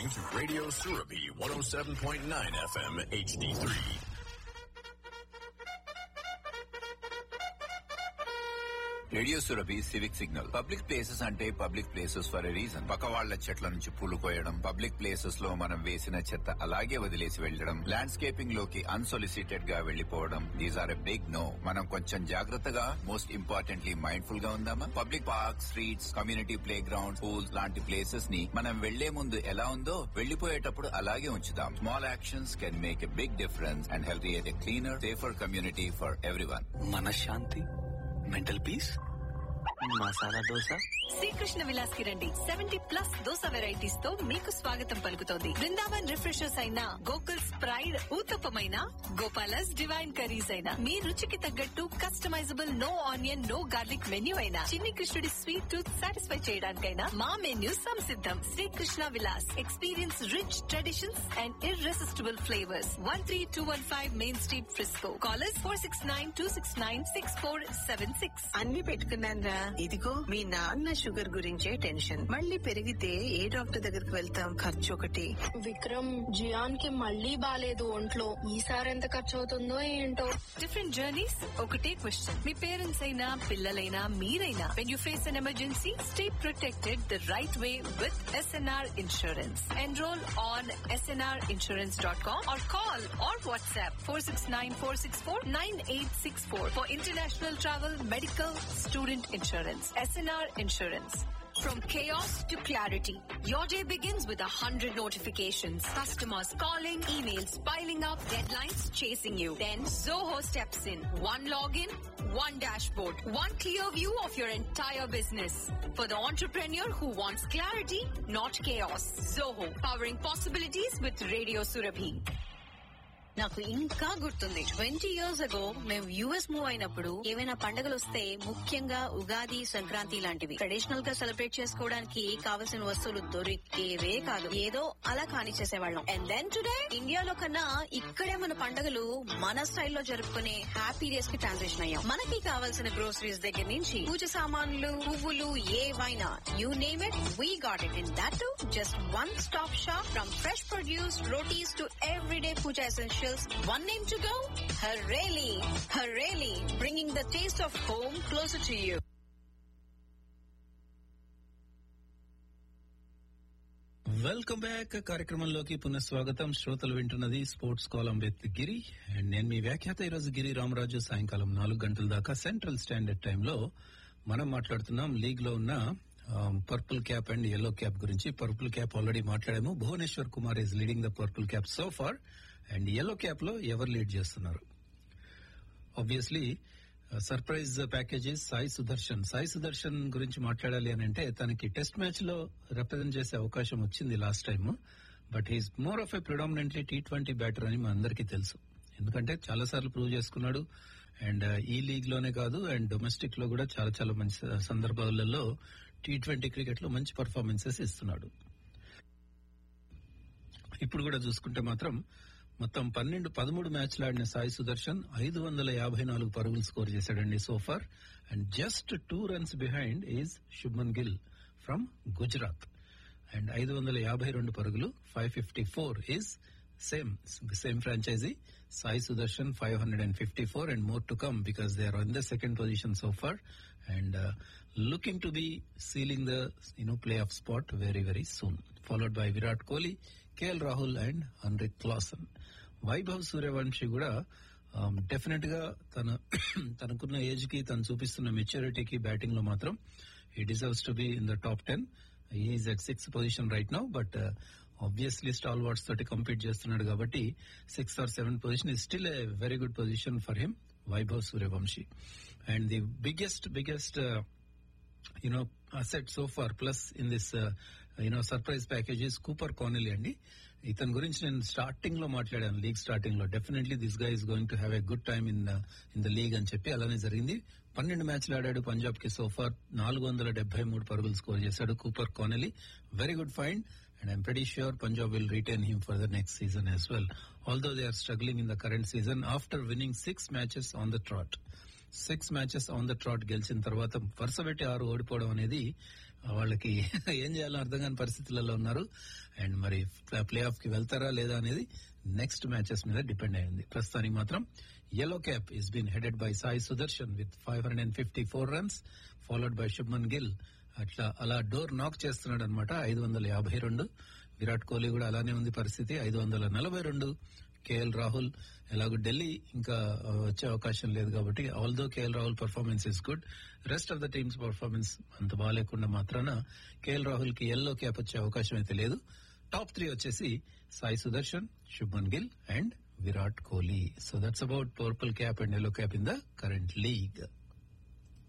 listening to Radio Surabi 107.9 FM HD3. Radio Surabhi civic signal public places అంటే public places for a reason పక్క వాళ్ల చెట్ల నుంచి పూలు కోయడం పబ్లిక్ ప్లేసెస్ లో మనం వేసిన చెత్త అలాగే వదిలేసి వెళ్లడం ల్యాండ్స్కేపింగ్ లోకి అన్సొలిసిటెడ్ గా వెళ్లిపోవడం these are a big no మనం కొంచెం జాగ్రత్తగా మోస్ట్ ఇంపార్టెంట్లీ మైండ్ఫుల్ గా ఉందామా public park streets community play ground pools లాంటి ప్లేసెస్ ని మనం వెళ్లే ముందు ఎలా ఉందో వెళ్లిపోయేటప్పుడు అలాగే ఉంచుదాం small actions can make a big difference and help create a cleaner safer community for everyone మనశ్శాంతి మెంటల్ పీస్ మసాలా దోశ శ్రీకృష్ణ విలాస్ కి రండి సెవెంటీ ప్లస్ దోస వెరైటీస్ తో మీకు స్వాగతం పలుకుతోంది బృందావన్ రిఫ్రెషర్స్ అయిన గోకుల్స్ ప్రైడ్ ఊతప్పమైన గోపాలస్ డివైన్ కర్రీస్ అయినా మీ రుచికి తగ్గట్టు customizable no onion no garlic menu అయినా చిన్ని కృష్ణుడి స్వీట్ టూత్ సాటిస్ఫై చేయడానికైనా మా మెన్యూ సంసిద్ధం Srikrishna Vilas experience rich traditions and irresistible flavours one three two one five main street Frisco callers four six nine two six nine six four seven six అన్ని పెట్టుకున్నారా ఇదిగో మీ నాన్న షుగర్ గురించే టెన్షన్ మళ్ళీ పెరిగితే ఏ డాక్టర్ దగ్గరికి వెళ్తాం ఖర్చు ఒకటి విక్రమ్ జియాన్ కి మళ్ళీ బాలేదు ఒంట్లో ఈసారి ఎంత ఖర్చు అవుతుందో ఏంటో డిఫరెంట్ జర్నీస్ ఒకటే క్వశ్చన్ మీ పేరెంట్స్ అయినా పిల్లలైనా మీరైనా when you face an emergency stay protected the right way with SNR insurance enroll on SNR insurance dot com or call or WhatsApp four six nine four six four nine eight six four for international travel medical student insurance SNR insurance From chaos to clarity, your day begins with a hundred notifications. Customers calling, emails piling up, deadlines chasing you. Then Zoho steps in. One login, one dashboard, one clear view of your entire business. For the entrepreneur who wants clarity, not chaos. Zoho, powering possibilities with Radio Surabhi. నాకు ఇంకా గుర్తుంది twenty years ago మేము US move అయినప్పుడు ఏవైనా పండుగలు వస్తే ముఖ్యంగా ఉగాది సంక్రాంతి లాంటివి ట్రెడిషనల్ గా సెలబ్రేట్ చేసుకోవడానికి కావలసిన వస్తువులు దొరికేవే కాదు ఏదో అలా కాని చేసేవాళ్ళం అండ్ దెన్ టుడే ఇండియాలో కన్నా ఇక్కడే మన పండుగలు మన స్టైల్లో జరుపుకునే హ్యాపీ డేస్ కి ట్రాన్సిషన్ అయ్యాం మనకి కావాల్సిన గ్రోసరీస్ దగ్గర నుంచి పూజ సామాన్లు పువ్వులు ఏవైనా you name it we got it in that to just one stop shop from fresh produce rotis to everyday puja essentials. One name to go? Hareli. Hareli, bringing the taste of home closer to you. Welcome back కార్యక్రమంలోకి పునఃస్వాగతం శ్రోతలు వింటున్నది sports కాలం with Giri and నేను మీ వ్యాఖ్యాత ఈరోజు గిరి రామరాజు సాయంకాలం నాలుగు గంటల దాకా సెంట్రల్ స్టాండర్డ్ టైంలో మనం మాట్లాడుతున్నాం లీగ్ లో ఉన్న purple cap and yellow cap గురించి పర్పుల్ క్యాప్ ఆల్రెడీ మాట్లాడాము Bhuvneshwar Kumar is leading the purple cap so far and yellow cap లో ఎవరు లీడ్ చేస్తున్నారు obviously surprise packages Sai Sudharsan Sai Sudharsan గురించి మాట్లాడాలి అని అంటే తనకి టెస్ట్ మ్యాచ్ లో రిప్రజెంట్ చేసే అవకాశం వచ్చింది last time but he's more of a predominantly T twenty batter అని మా అందరికీ తెలుసు ఎందుకంటే చాలా సార్లు ప్రూవ్ చేసుకున్నాడు అండ్ ఈ లీగ్ లోనే కాదు అండ్ డొమెస్టిక్ లో కూడా చాలా చాలా మంచి సందర్భాలలో టీ ట్వంటీ క్రికెట్ లో మంచి పర్ఫార్మెన్సెస్ ఇస్తున్నాడు ఇప్పుడు కూడా చూసుకుంటే మాత్రం మొత్తం పన్నెండు పదమూడు మ్యాచ్లు ఆడిన సాయి సుదర్శన్ ఐదు వందల యాభై నాలుగు పరుగులు స్కోర్ చేశాడండి so far and just two runs behind is Shubman Gill from Gujarat and ఐదు వందల యాభై రెండు పరుగులు five fifty four is same same franchise Sai Sudharsan five hundred and fifty four and more to come because they are on the second position so far and looking to be sealing the you know play off spot very very soon followed by Virat Kohli KL Rahul and Heinrich Klaasen Vaibhav Suryavanshi కూడా definite గా తన తనకున్న age కి తను చూపిస్తున్న మెచ్యూరిటీకి batting లో మాత్రం ఈ deserves to be in the top ten is at six position right now but obviously stalwarts తోటి కంపీట్ చేస్తున్నాడు కాబట్టి six or seven position is still a very good position for him Vaibhav Suryavanshi and the biggest biggest you know asset so far plus in this you know surprise packages Cooper Connolly అండి ఇతని గురించి నేను starting లో మాట్లాడాను league starting లో definitely this గా is going to have a good time in in the league అని చెప్పి అలానే జరిగింది పన్నెండు మ్యాచ్లు ఆడాడు పంజాబ్ కి సోఫార్ నాలుగు వందల డెబ్బై మూడు పరుగులు స్కోర్ చేశాడు Cooper Connolly very good find and I'm pretty sure Punjab will retain him for the next season as well. Although they are struggling in the current season after winning six matches on the trot. Six matches on the trot గెలిచిన తర్వాత వరుస పెట్టి ఆరు ఓడిపోవడం అనేది వాళ్ళకి ఏం చేయాలో అర్థం కాని పరిస్థితులలో ఉన్నారు అండ్ మరి ప్లే ఆఫ్ కి వెళ్తారా లేదా అనేది నెక్స్ట్ మ్యాచెస్ మీద డిపెండ్ అయింది ప్రస్తుతానికి మాత్రం yellow cap is been headed by Sai Sudharsan with five hundred and fifty four runs followed by Shubman Gill అట్లా అలా డోర్ నాక్ చేస్తున్నాడు అనమాట ఐదు వందల యాభై రెండు విరాట్ కోహ్లీ కూడా అలానే ఉంది పరిస్థితి ఐదు వందల నలభై రెండు కేఎల్ రాహుల్ ఎలాగో ఢిల్లీ ఇంకా ఆ, వచ్చే అవకాశం లేదు కాబట్టి although KL Rahul performance is good rest of the teams performance అంత బాగాలేకుండా మాత్రాన కేఎల్ రాహుల్ కి ఎల్లో క్యాప్ వచ్చే అవకాశం అయితే లేదు టాప్ త్రీ వచ్చేసి Sai Sudharsan Shubman Gill and Virat Kohli so that's about purple cap and yellow cap in the current league